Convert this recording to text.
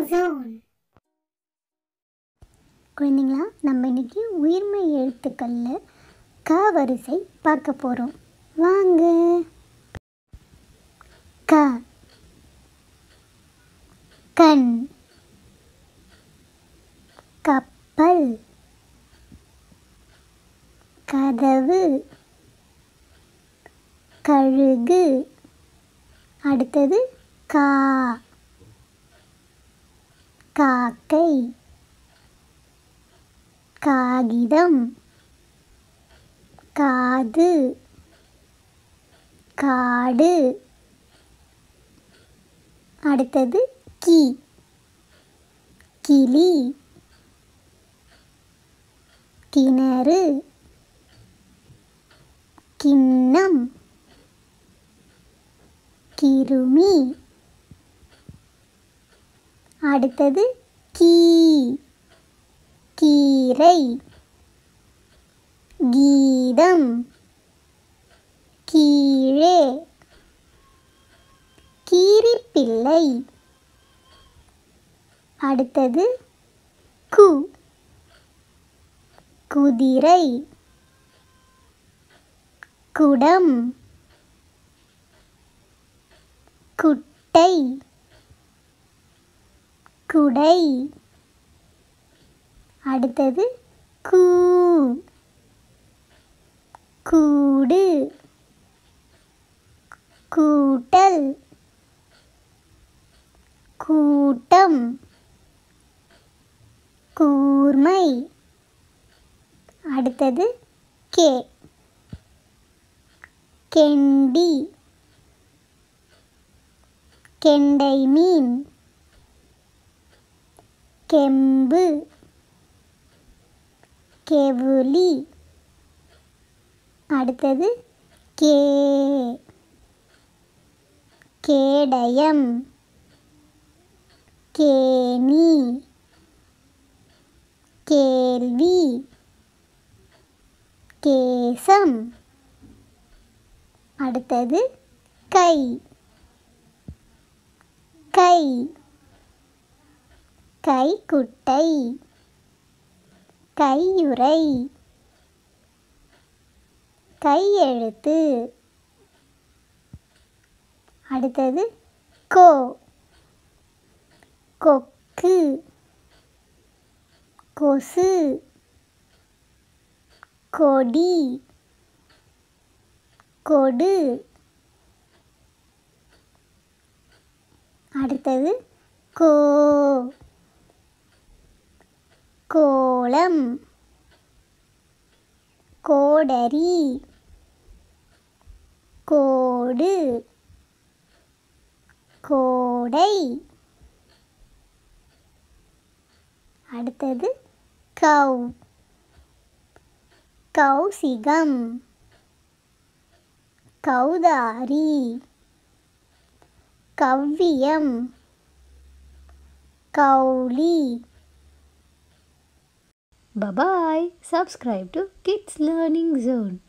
zone. குழந்தைங்களா நம்ம இன்னைக்கு உயிர்மை எழுத்துக்களில் க வரிசை பார்க்க போகிறோம் வாங்க க கண் கப்பல் கதவு கழுகு அடுத்தது கா காக்கை காகிதம் காது காடு அடுத்தது கி கிளி கிணறு கிண்ணம் கிருமி அடுத்தது கீ கீரை கீதம் கீழே கீரிப்பிள்ளை அடுத்தது கு குதிரை குடம் குட்டை குடை அடுத்தது கூ கூடு கூட்டல் கூட்டம் கூர்மை அடுத்தது கே கெண்டி கெண்டை மீன் கெம்பு கெவுளி அடுத்தது கே கேடயம் கேணி கேள்வி கேசம் அடுத்தது கை கை கைக்குட்டை கையுறை கையெழுத்து அடுத்தது கோ கொக்கு கொசு கொடி கொடு அடுத்தது கோ கோலம் கோடரி கோடு கோடை அடுத்தது கவ் கௌசிகம் கௌதாரி கவ்வியம் கௌலி Bye bye. Subscribe to Kids Learning Zone.